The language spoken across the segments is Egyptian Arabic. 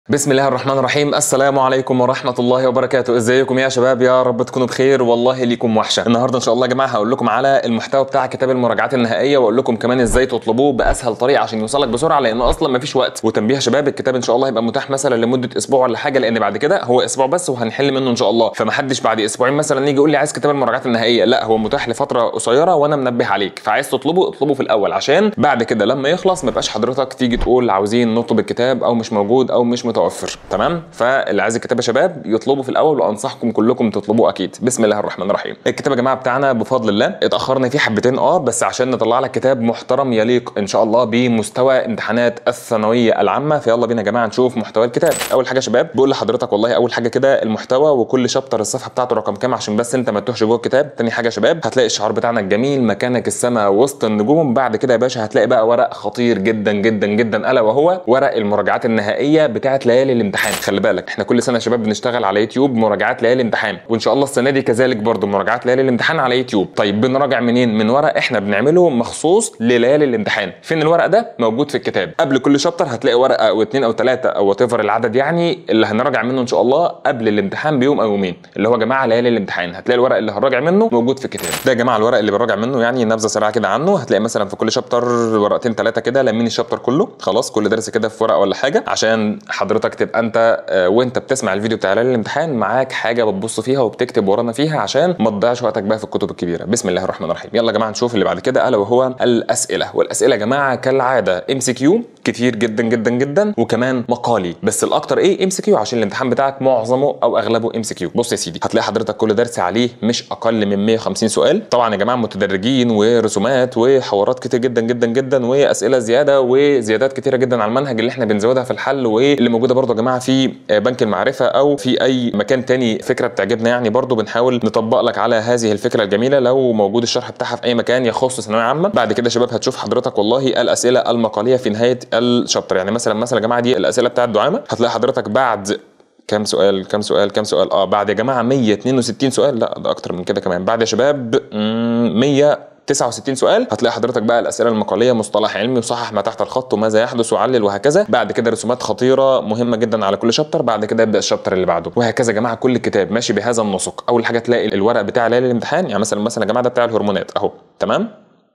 بسم الله الرحمن الرحيم السلام عليكم ورحمة الله وبركاته ازيكم يا شباب يا رب تكونوا بخير والله ليكم وحشة النهاردة ان شاء الله يا جماعة هقول لكم على المحتوى بتاع كتاب المراجعات النهائية واقول لكم كمان ازاي تطلبوه باسهل طريقة عشان يوصلك بسرعة لانه اصلا مفيش وقت وتنبيه يا شباب الكتاب ان شاء الله هيبقى متاح مثلا لمدة اسبوع ولا حاجة لان بعد كده هو اسبوع بس وهنحل منه ان شاء الله فمحدش بعد اسبوعين مثلا يجي يقول لي عايز كتاب المراجعات النهائية لا هو متاح لفترة قصيرة وانا منبه عليك فعايز تطلبه اطلبه في الاول عشان بعد كده لما يخلص ما يبقاش حضرتك تيجي تقول عاوزين نطلب الكتاب او مش موجود او مش متوفر تمام فاللي عايز الكتاب يا شباب يطلبه في الاول وانصحكم كلكم تطلبوه اكيد بسم الله الرحمن الرحيم الكتاب يا جماعه بتاعنا بفضل الله اتاخرنا فيه حبتين اه بس عشان نطلع لك كتاب محترم يليق ان شاء الله بمستوى امتحانات الثانويه العامه فيلا بينا يا جماعه نشوف محتوى الكتاب اول حاجه يا شباب بقول لحضرتك والله اول حاجه كده المحتوى وكل شابتر الصفحه بتاعته رقم كام عشان بس انت ما تتوهش جوه الكتاب تاني حاجه يا شباب هتلاقي الشعار بتاعنا الجميل مكانك السماء وسط النجوم بعد كده يا باشا هتلاقي بقى ورق خطير جدا جدا جدا الا وهو ورق المراجعات النهائيه بتاعه ليالي الامتحان خلي بالك احنا كل سنه يا شباب بنشتغل على يوتيوب مراجعات ليالي الامتحان وان شاء الله السنه دي كذلك برضو مراجعات ليالي الامتحان على يوتيوب طيب بنراجع منين من ورق احنا بنعمله مخصوص لليالي الامتحان فين الورق ده موجود في الكتاب قبل كل شابتر هتلاقي ورقه او اتنين او ثلاثه او وات العدد يعني اللي هنراجع منه ان شاء الله قبل الامتحان بيوم او يومين اللي هو يا جماعه ليالي الامتحان هتلاقي الورق اللي هنراجع منه موجود في الكتاب ده يا جماعه الورق اللي بنراجع منه يعني نبذه سريعه كده عنه هتلاقي مثلا في كل شابتر ورقتين ثلاثه كده لامين الشابتر كله خلاص كل درس كده في ورقه ولا حاجه عشان حضرتك تبقى انت آه، وانت بتسمع الفيديو بتاع ليالي الامتحان معاك حاجه بتبص فيها وبتكتب ورانا فيها عشان ما تضيعش وقتك بقى في الكتب الكبيره بسم الله الرحمن الرحيم يلا يا جماعه نشوف اللي بعد كده الا وهو الاسئله والاسئله يا جماعه كالعاده ام سي كيو كتير جدا جدا جدا وكمان مقالي بس الاكتر ايه ام سي كيو عشان الامتحان بتاعك معظمه او اغلبه ام سي كيو بص يا سيدي هتلاقي حضرتك كل درس عليه مش اقل من 150 سؤال طبعا يا جماعه متدرجين ورسومات وحوارات كتير جدا جدا جدا واسئله زياده وزيادات كتيره جدا على المنهج اللي احنا بنزودها في الحل واللي موجوده برضه يا جماعه في بنك المعرفه او في اي مكان تاني فكره بتعجبنا يعني برضه بنحاول نطبق لك على هذه الفكره الجميله لو موجود الشرح بتاعها في اي مكان يخص ثانويه عامه بعد كده يا شباب هتشوف حضرتك والله الاسئله المقاليه في نهايه الشابتر يعني مثلا مثلا يا جماعه دي الاسئله بتاعت دعامه هتلاقي حضرتك بعد كام سؤال كام سؤال كام سؤال اه بعد يا جماعه 162 سؤال لا ده اكتر من كده كمان بعد يا شباب مم، 100 69 سؤال هتلاقي حضرتك بقى الاسئله المقاليه مصطلح علمي وصحح ما تحت الخط وماذا يحدث وعلل وهكذا بعد كده رسومات خطيره مهمه جدا على كل شابتر بعد كده يبدا الشابتر اللي بعده وهكذا يا جماعه كل كتاب ماشي بهذا النسق اول حاجه تلاقي الورق بتاع ليالي الامتحان يعني مثلا مثلا يا جماعه ده بتاع الهرمونات اهو تمام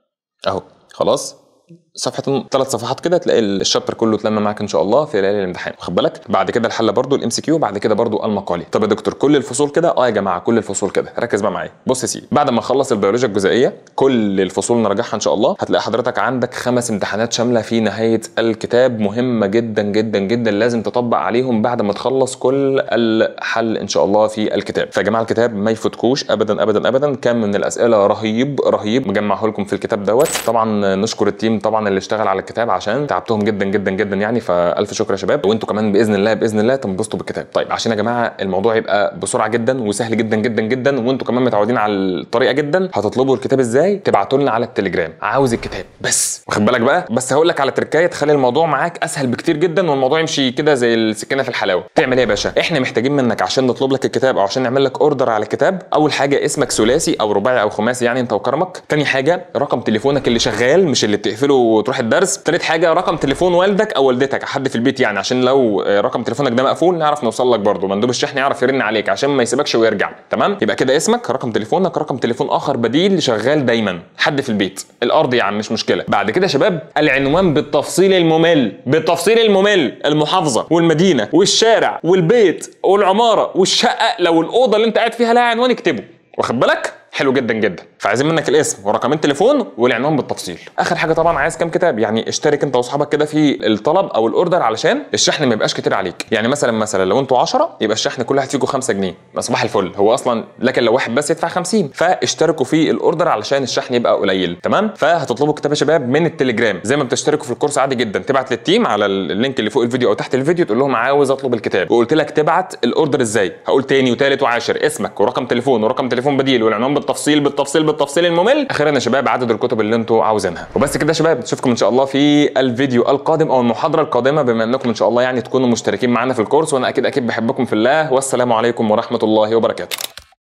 اهو خلاص صفحه ثلاث صفحات كده تلاقي الشابتر كله اتلم معاك ان شاء الله في ليالي الامتحان واخد بالك بعد كده الحل برضو الام سي كيو بعد كده برضو المقالي طب يا دكتور كل الفصول كده اه يا جماعه كل الفصول كده ركز بقى معايا بص يا سيدي بعد ما نخلص البيولوجيا الجزيئيه كل الفصول نراجعها ان شاء الله هتلاقي حضرتك عندك خمس امتحانات شامله في نهايه الكتاب مهمه جدا جدا جدا لازم تطبق عليهم بعد ما تخلص كل الحل ان شاء الله في الكتاب فيا جماعه الكتاب ما يفوتكوش ابدا ابدا ابدا كم من الاسئله رهيب رهيب مجمعه لكم في الكتاب دوت طبعا نشكر التيم طبعا اللي اشتغل على الكتاب عشان تعبتهم جدا جدا جدا يعني فالف شكر يا شباب وانتوا كمان باذن الله باذن الله تنبسطوا بالكتاب طيب عشان يا جماعه الموضوع يبقى بسرعه جدا وسهل جدا جدا جدا وانتوا كمان متعودين على الطريقه جدا هتطلبوا الكتاب ازاي تبعتوا لنا على التليجرام عاوز الكتاب بس واخد بالك بقى بس هقول لك على تركايه تخلي الموضوع معاك اسهل بكتير جدا والموضوع يمشي كده زي السكينه في الحلاوه تعمل ايه يا باشا احنا محتاجين منك عشان نطلب لك الكتاب او عشان نعمل لك اوردر على الكتاب اول حاجه اسمك ثلاثي او رباعي او خماسي يعني انت وكرمك تاني حاجه رقم تليفونك اللي شغال مش اللي بتقفله وتروح الدرس تالت حاجه رقم تليفون والدك او والدتك حد في البيت يعني عشان لو آه، رقم تليفونك ده مقفول نعرف نوصل لك برضه مندوب الشحن يعرف يرن عليك عشان ما يسيبكش ويرجع تمام يبقى كده اسمك رقم تليفونك رقم تليفون اخر بديل شغال دايما حد في البيت الارض يا عم مش مشكله بعد كده يا شباب العنوان بالتفصيل الممل بالتفصيل الممل المحافظه والمدينه والشارع والبيت والعماره والشقه لو الاوضه اللي انت قاعد فيها لها عنوان اكتبه واخد بالك حلو جدا جدا فعايزين منك الاسم ورقمين تليفون والعنوان بالتفصيل اخر حاجه طبعا عايز كام كتاب يعني اشترك انت واصحابك كده في الطلب او الاوردر علشان الشحن ما يبقاش كتير عليك يعني مثلا مثلا لو انتوا 10 يبقى الشحن كل واحد فيكم 5 جنيه صباح الفل هو اصلا لكن لو واحد بس يدفع 50 فاشتركوا في الاوردر علشان الشحن يبقى قليل تمام فهتطلبوا كتاب يا شباب من التليجرام زي ما بتشتركوا في الكورس عادي جدا تبعت للتيم على اللينك اللي فوق الفيديو او تحت الفيديو تقول لهم عاوز اطلب الكتاب وقلت لك تبعت الاوردر ازاي هقول تاني وتالت وعاشر اسمك ورقم تليفون ورقم تليفون بديل والعنوان بالتفصيل بالتفصيل بالتفصيل الممل اخيرا يا شباب عدد الكتب اللي انتوا عاوزينها وبس كده يا شباب نشوفكم ان شاء الله في الفيديو القادم او المحاضره القادمه بما انكم ان شاء الله يعني تكونوا مشتركين معانا في الكورس وانا اكيد اكيد بحبكم في الله والسلام عليكم ورحمه الله وبركاته